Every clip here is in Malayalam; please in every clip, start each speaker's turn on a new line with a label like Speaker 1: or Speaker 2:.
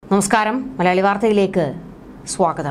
Speaker 1: നമസ്കാരം മലയാളി വാർത്തയിലേക്ക് സ്വാഗതം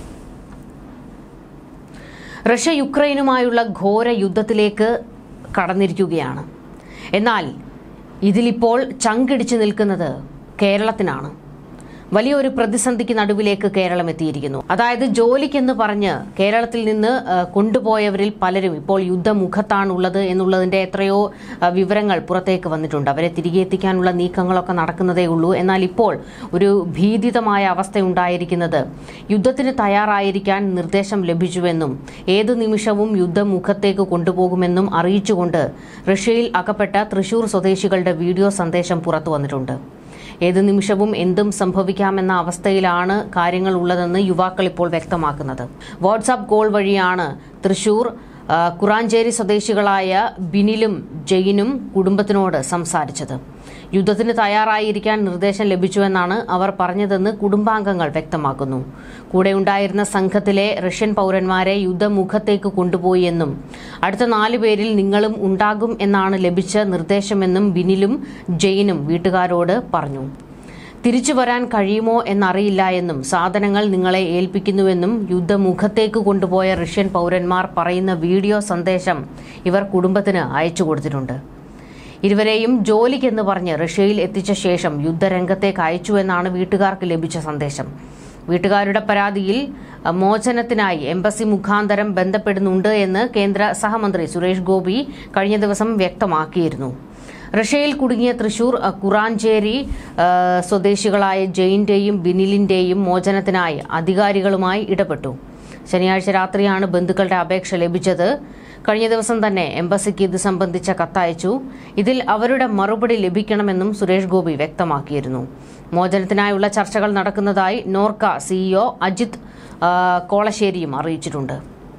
Speaker 1: റഷ്യ യുക്രൈനുമായുള്ള ഘോര യുദ്ധത്തിലേക്ക് കടന്നിരിക്കുകയാണ് എന്നാൽ ഇതിലിപ്പോൾ ചങ്കിടിച്ചു നിൽക്കുന്നത് കേരളത്തിനാണ് വലിയൊരു പ്രതിസന്ധിക്ക് നടുവിലേക്ക് കേരളം എത്തിയിരിക്കുന്നു അതായത് ജോലിക്കെന്ന് പറഞ്ഞ് കേരളത്തിൽ നിന്ന് ആ, കൊണ്ടുപോയവരിൽ പലരും ഇപ്പോൾ യുദ്ധമുഖത്താണുള്ളത് എന്നുള്ളതിന്റെ എത്രയോ ആ, വിവരങ്ങൾ പുറത്തേക്ക് വന്നിട്ടുണ്ട് അവരെ തിരികെ എത്തിക്കാനുള്ള നീക്കങ്ങളൊക്കെ നടക്കുന്നതേ ഉള്ളൂ എന്നാൽ ഇപ്പോൾ ഒരു ഭീതിതമായ അവസ്ഥയുണ്ടായിരിക്കുന്നത് യുദ്ധത്തിന് തയ്യാറായിരിക്കാൻ നിർദ്ദേശം ലഭിച്ചുവെന്നും ഏതു നിമിഷവും യുദ്ധമുഖത്തേക്ക് കൊണ്ടുപോകുമെന്നും അറിയിച്ചുകൊണ്ട് റഷ്യയിൽ അകപ്പെട്ട തൃശൂർ സ്വദേശികളുടെ വീഡിയോ സന്ദേശം പുറത്തു വന്നിട്ടുണ്ട് ഏത് നിമിഷവും എന്തും സംഭവിക്കാമെന്ന അവസ്ഥയിലാണ് കാര്യങ്ങൾ ഉള്ളതെന്ന് യുവാക്കൾ ഇപ്പോൾ വ്യക്തമാക്കുന്നത് വാട്സാപ്പ് കോൾ വഴിയാണ് തൃശൂർ ആ, കുറാഞ്ചേരി സ്വദേശികളായ ബിനിലും ജയിനും കുടുംബത്തിനോട് സംസാരിച്ചത് യുദ്ധത്തിന് തയ്യാറായിരിക്കാൻ നിർദ്ദേശം ലഭിച്ചുവെന്നാണ് അവർ പറഞ്ഞതെന്ന് കുടുംബാംഗങ്ങൾ വ്യക്തമാക്കുന്നു കൂടെ ഉണ്ടായിരുന്ന സംഘത്തിലെ റഷ്യൻ പൗരന്മാരെ യുദ്ധമുഖത്തേക്ക് കൊണ്ടുപോയി എന്നും അടുത്ത നാലു പേരിൽ നിങ്ങളും ഉണ്ടാകും എന്നാണ് ലഭിച്ച നിർദ്ദേശമെന്നും ബിനിലും ജയിനും വീട്ടുകാരോട് പറഞ്ഞു തിരിച്ചു വരാൻ കഴിയുമോ എന്നറിയില്ല എന്നും സാധനങ്ങൾ നിങ്ങളെ ഏൽപ്പിക്കുന്നുവെന്നും യുദ്ധമുഖത്തേക്ക് കൊണ്ടുപോയ റഷ്യൻ പൗരന്മാർ പറയുന്ന വീഡിയോ സന്ദേശം ഇവർ കുടുംബത്തിന് അയച്ചു കൊടുത്തിട്ടുണ്ട് ഇരുവരെയും ജോലിക്കെന്ന് പറഞ്ഞ് റഷ്യയിൽ എത്തിച്ച ശേഷം യുദ്ധരംഗത്തേക്ക് അയച്ചുവെന്നാണ് വീട്ടുകാർക്ക് ലഭിച്ച സന്ദേശം വീട്ടുകാരുടെ പരാതിയിൽ അഹ്, മോചനത്തിനായി എംബസി മുഖാന്തരം ബന്ധപ്പെടുന്നുണ്ട് എന്ന് കേന്ദ്ര സഹമന്ത്രി സുരേഷ് ഗോപി കഴിഞ്ഞ ദിവസം വ്യക്തമാക്കിയിരുന്നു റഷ്യയിൽ കുടുങ്ങിയ തൃശൂർ അഹ്, കുറാഞ്ചേരി അഹ്, സ്വദേശികളായ ജയിന്റെയും ബിനിലിന്റെയും മോചനത്തിനായി അധികാരികളുമായി ഇടപെട്ടു ശനിയാഴ്ച രാത്രിയാണ് ബന്ധുക്കളുടെ അപേക്ഷ ലഭിച്ചത് കഴിഞ്ഞ ദിവസം തന്നെ എംബസിക്ക് ഇത് സംബന്ധിച്ച കത്തയച്ചു ഇതിൽ അവരുടെ മറുപടി ലഭിക്കണമെന്നും സുരേഷ് ഗോപി വ്യക്തമാക്കിയിരുന്നു മോചനത്തിനായുള്ള ചർച്ചകൾ നടക്കുന്നതായി നോർക്ക സിഇഒ അജിത് ആ, കോളശ്ശേരിയും അറിയിച്ചിട്ടുണ്ട്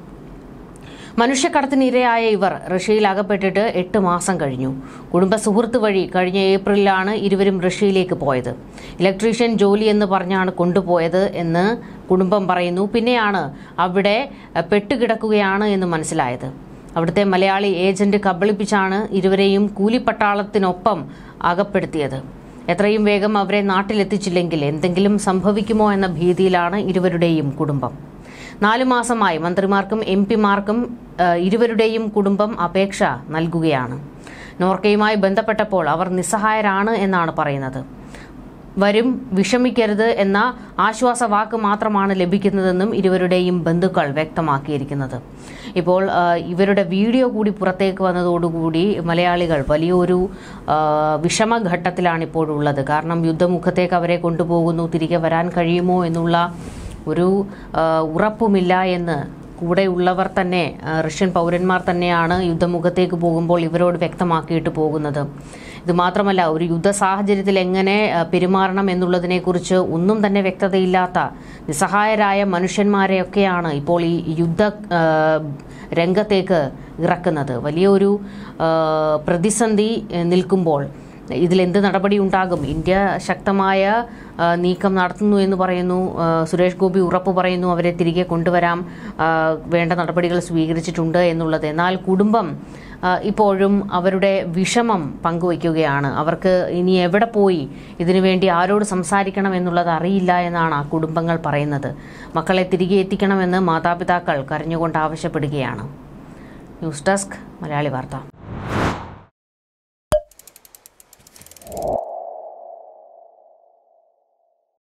Speaker 1: മനുഷ്യക്കടത്തിനിരയായ ഇവർ റഷ്യയിൽ അകപ്പെട്ടിട്ട് എട്ട് മാസം കഴിഞ്ഞു കുടുംബ സുഹൃത്ത് വഴി കഴിഞ്ഞ ഏപ്രിലിലാണ് ഇരുവരും റഷ്യയിലേക്ക് പോയത് ഇലക്ട്രീഷ്യൻ ജോലി എന്ന് പറഞ്ഞാണ് കൊണ്ടുപോയത് എന്ന് കുടുംബം പറയുന്നു പിന്നെയാണ് അവിടെ അഹ്, പെട്ടുകിടക്കുകയാണ് എന്ന് മനസ്സിലായത് അവിടുത്തെ മലയാളി ഏജന്റ് കബളിപ്പിച്ചാണ് ഇരുവരെയും കൂലിപ്പട്ടാളത്തിനൊപ്പം അകപ്പെടുത്തിയത് എത്രയും വേഗം അവരെ നാട്ടിലെത്തിച്ചില്ലെങ്കിൽ എന്തെങ്കിലും സംഭവിക്കുമോ എന്ന ഭീതിയിലാണ് ഇരുവരുടെയും കുടുംബം നാലു മാസമായി മന്ത്രിമാർക്കും എം പിമാർക്കും ഇരുവരുടെയും കുടുംബം അപേക്ഷ നൽകുകയാണ് നോർക്കയുമായി ബന്ധപ്പെട്ടപ്പോൾ അവർ നിസ്സഹായരാണ് എന്നാണ് പറയുന്നത് വരും വിഷമിക്കരുത് എന്ന ആശ്വാസ വാക്ക് മാത്രമാണ് ലഭിക്കുന്നതെന്നും ഇരുവരുടെയും ബന്ധുക്കൾ വ്യക്തമാക്കിയിരിക്കുന്നത് ഇപ്പോൾ ആ, ഇവരുടെ വീഡിയോ കൂടി പുറത്തേക്ക് വന്നതോടുകൂടി മലയാളികൾ വലിയൊരു ആ, വിഷമഘട്ടത്തിലാണ് ഇപ്പോഴുള്ളത് കാരണം യുദ്ധമുഖത്തേക്ക് അവരെ കൊണ്ടുപോകുന്നു തിരികെ വരാൻ കഴിയുമോ എന്നുള്ള ഒരു ആ, ഉറപ്പുമില്ല എന്ന് കൂടെയുള്ളവർ തന്നെ ആ, റഷ്യൻ പൗരന്മാർ തന്നെയാണ് യുദ്ധമുഖത്തേക്ക് പോകുമ്പോൾ ഇവരോട് വ്യക്തമാക്കിയിട്ട് പോകുന്നത് ഇത് മാത്രമല്ല ഒരു യുദ്ധ സാഹചര്യത്തിൽ എങ്ങനെ ആ, പെരുമാറണം എന്നുള്ളതിനെക്കുറിച്ച് ഒന്നും തന്നെ വ്യക്തതയില്ലാത്ത നിസ്സഹായരായ മനുഷ്യന്മാരെയൊക്കെയാണ് ഇപ്പോൾ ഈ യുദ്ധ ആ, രംഗത്തേക്ക് ഇറക്കുന്നത് വലിയൊരു ആ, പ്രതിസന്ധി ആ, നിൽക്കുമ്പോൾ ഇതിലെന്ത് നടപടി ഉണ്ടാകും ഇന്ത്യ ശക്തമായ ആ, നീക്കം നടത്തുന്നു എന്ന് പറയുന്നു ആ, സുരേഷ് ഗോപി ഉറപ്പ് പറയുന്നു അവരെ തിരികെ കൊണ്ടുവരാം ആ, വേണ്ട നടപടികൾ സ്വീകരിച്ചിട്ടുണ്ട് എന്നുള്ളത് എന്നാൽ കുടുംബം ആ, ഇപ്പോഴും അവരുടെ വിഷമം പങ്കുവയ്ക്കുകയാണ് അവർക്ക് ഇനി എവിടെ പോയി ഇതിനുവേണ്ടി ആരോട് സംസാരിക്കണം എന്നുള്ളത് അറിയില്ല എന്നാണ് ആ കുടുംബങ്ങൾ പറയുന്നത് മക്കളെ തിരികെ എത്തിക്കണമെന്ന് മാതാപിതാക്കൾ കരഞ്ഞുകൊണ്ട് ആവശ്യപ്പെടുകയാണ് ന്യൂസ് ഡെസ്ക് മലയാളി വാർത്ത